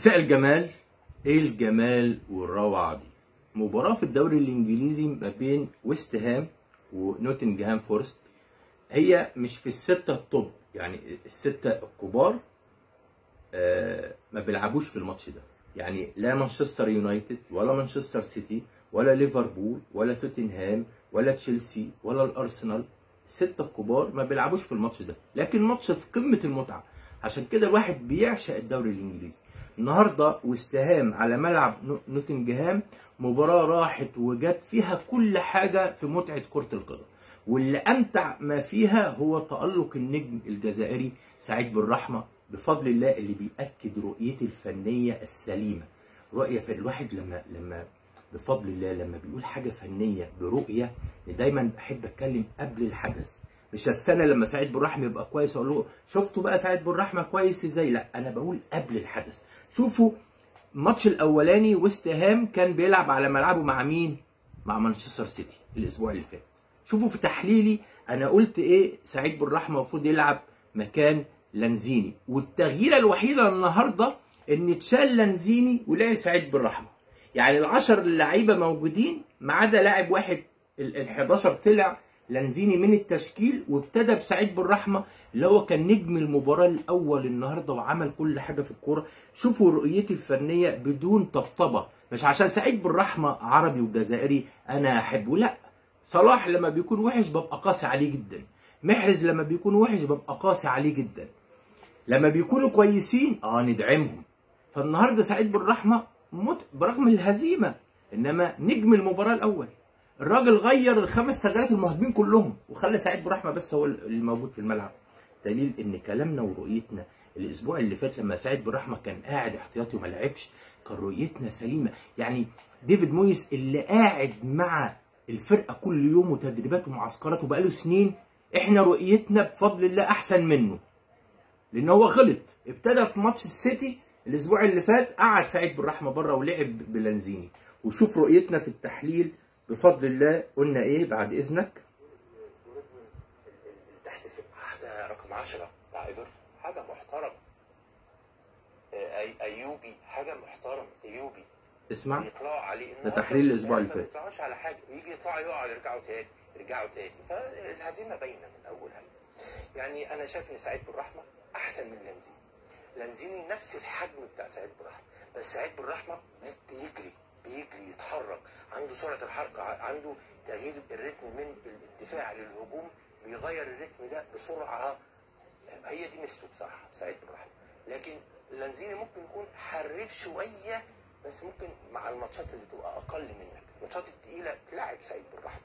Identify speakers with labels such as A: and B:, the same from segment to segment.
A: مساء الجمال ايه الجمال والروعه دي مباراه في الدوري الانجليزي ما بين ويست هام ونوتنجهام فورست هي مش في السته الطب يعني السته الكبار آه ما بيلعبوش في الماتش ده يعني لا مانشستر يونايتد ولا مانشستر سيتي ولا ليفربول ولا توتنهام ولا تشيلسي ولا الارسنال السته الكبار ما بيلعبوش في الماتش ده لكن ماتش في قمه المتعه عشان كده الواحد بيعشق الدوري الانجليزي النهارده وستهام على ملعب نوتنجهام مباراه راحت وجت فيها كل حاجه في متعه كره القدم واللي امتع ما فيها هو تالق النجم الجزائري سعيد بالرحمه بفضل الله اللي بياكد رؤيتي الفنيه السليمه رؤيه في الواحد لما لما بفضل الله لما بيقول حاجه فنيه برؤيه دايما بحب اتكلم قبل الحدث مش السنه لما سعيد بالرحمه يبقى كويس اقول له شفتوا بقى سعيد بالرحمه كويس ازاي لا انا بقول قبل الحدث شوفوا الماتش الاولاني ويست هام كان بيلعب على ملعبه مع مين مع مانشستر سيتي الاسبوع اللي فات شوفوا في تحليلي انا قلت ايه سعيد بالرحمه المفروض يلعب مكان لانزيني والتغييره الوحيده النهارده ان اتشال لانزيني ولعب سعيد بالرحمه يعني العشر لعيبه موجودين ما عدا لاعب واحد ال 11 طلع لانزيني من التشكيل وابتدى بسعيد بالرحمه اللي هو كان نجم المباراه الاول النهارده وعمل كل حاجه في الكوره شوفوا رؤيتي الفنيه بدون طبطبه مش عشان سعيد بالرحمه عربي وجزائري انا احبه لا صلاح لما بيكون وحش ببقى قاسي عليه جدا محرز لما بيكون وحش ببقى قاسي عليه جدا لما بيكونوا كويسين اه ندعمهم فالنهارده سعيد بالرحمه مت... برغم الهزيمه انما نجم المباراه الاول الراجل غير الخمس سجلات المهاجمين كلهم وخلى سعيد برحمه بس هو اللي موجود في الملعب دليل ان كلامنا ورؤيتنا الاسبوع اللي فات لما سعيد برحمه كان قاعد احتياطي وما لعبش كان رؤيتنا سليمه يعني ديفيد مويس اللي قاعد مع الفرقه كل يوم وتدريبات ومعسكرات وبقاله سنين احنا رؤيتنا بفضل الله احسن منه لان هو غلط ابتدى في ماتش السيتي الاسبوع اللي فات قعد سعيد بالرحمه بره ولعب بلانزيني وشوف رؤيتنا في التحليل بفضل الله قلنا ايه بعد اذنك
B: تحت في حاجه رقم 10 بتاع ايفرتون حاجه محترمه أي ايوبي حاجه محترمه ايوبي
A: اسمع
B: بيطلعوا عليه
A: ده تحليل الأسبوع اللي
B: ما
A: فات.
B: بيطلعوش على حاجه يجي يطلعوا يقعوا يرجعوا تاني يرجعوا تاني فالهزيمه باينه من اولها يعني انا شايف ان سعيد بالرحمه احسن من لانزيني لانزيني نفس الحجم بتاع سعيد بالرحمه بس سعيد بالرحمه بيجري بيجري يتحرك عنده سرعه الحركه عنده تغيير الريتم من الدفاع للهجوم بيغير الريتم ده بسرعه هي دي ميزته بصراحه سعيد بالرحمه لكن لانزيني ممكن يكون حريف شويه بس ممكن مع الماتشات اللي تبقى اقل منك الماتشات الثقيله تلعب سعيد بالرحمه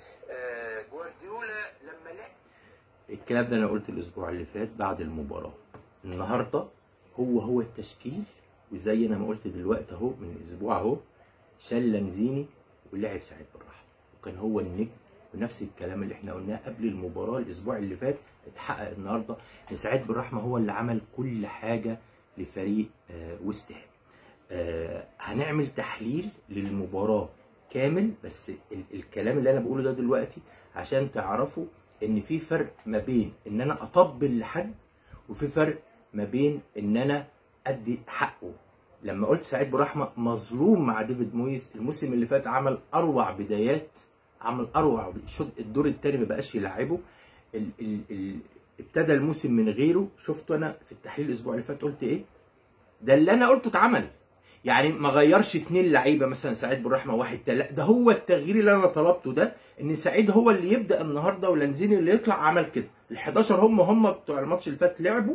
B: آه جوارديولا لما لعب
A: الكلام ده انا قلت الاسبوع اللي فات بعد المباراه النهارده هو هو التشكيل وزي انا ما قلت دلوقتي اهو من اسبوع اهو شال لانزيني ولعب سعيد بالرحمه وكان هو النجم ونفس الكلام اللي احنا قلناه قبل المباراه الاسبوع اللي فات اتحقق النهارده ان سعيد بالرحمه هو اللي عمل كل حاجه لفريق آه ويست هام آه هنعمل تحليل للمباراه كامل بس ال- الكلام اللي انا بقوله ده دلوقتي عشان تعرفوا ان في فرق ما بين ان انا اطبل لحد وفي فرق ما بين ان انا ادي حقه لما قلت سعيد برحمه مظلوم مع ديفيد مويس الموسم اللي فات عمل اروع بدايات عمل اروع الشوط الدور الثاني ما بقاش يلعبه ال ال ال ابتدى الموسم من غيره شفته انا في التحليل الاسبوع اللي فات قلت ايه ده اللي انا قلته اتعمل يعني ما غيرش اتنين لعيبه مثلا سعيد بالرحمه واحد تاني لا ده هو التغيير اللي انا طلبته ده ان سعيد هو اللي يبدا النهارده ولانزيني اللي يطلع عمل كده ال 11 هم هم بتوع الماتش اللي فات لعبوا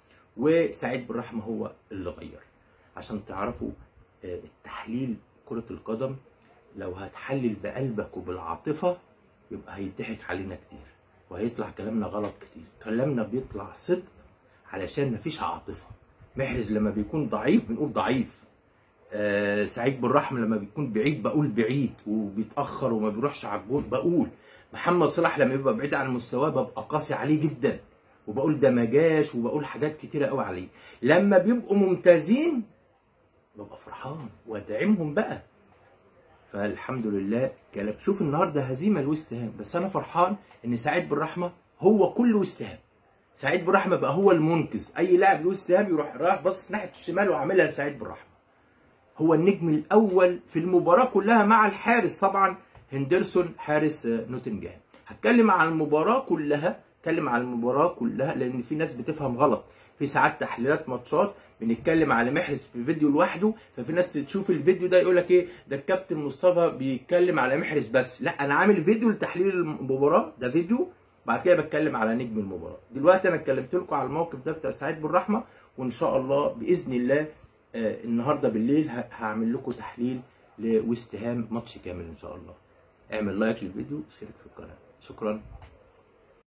A: وسعيد بالرحمه هو اللي غير عشان تعرفوا آه، التحليل كره القدم لو هتحلل بقلبك وبالعاطفه يبقى هيضحك علينا كتير وهيطلع كلامنا غلط كتير كلامنا بيطلع صدق علشان مفيش عاطفه محرز لما بيكون ضعيف بنقول ضعيف آه سعيد بالرحمه لما بيكون بعيد بقول بعيد وبيتاخر وما بيروحش على الجول بقول محمد صلاح لما يبقى بعيد عن مستواه ببقى قاسي عليه جدا وبقول ده ما جاش وبقول حاجات كتيره قوي عليه لما بيبقوا ممتازين ببقى فرحان وادعمهم بقى فالحمد لله كلام شوف النهارده هزيمه لويست هام بس انا فرحان ان سعيد بالرحمه هو كل ويست هام سعيد بالرحمه بقى هو المنقذ اي لاعب له استهام يروح رايح باصص ناحيه الشمال وعاملها لسعيد بالرحمه هو النجم الاول في المباراه كلها مع الحارس طبعا هندرسون حارس آه، نوتنجهام هتكلم عن المباراه كلها اتكلم عن المباراه كلها لان في ناس بتفهم غلط في ساعات تحليلات ماتشات بنتكلم على محرز في فيديو لوحده ففي ناس تشوف الفيديو ده يقول لك ايه ده الكابتن مصطفى بيتكلم على محرز بس لا انا عامل فيديو لتحليل المباراه ده فيديو بعد كده بتكلم على نجم المباراه دلوقتي انا اتكلمت لكم على الموقف ده بتاع سعيد بالرحمه وان شاء الله باذن الله آه، النهارده بالليل ه- هعمل لكم تحليل لويست هام ماتش كامل ان شاء الله اعمل لايك للفيديو واشترك في القناه شكرا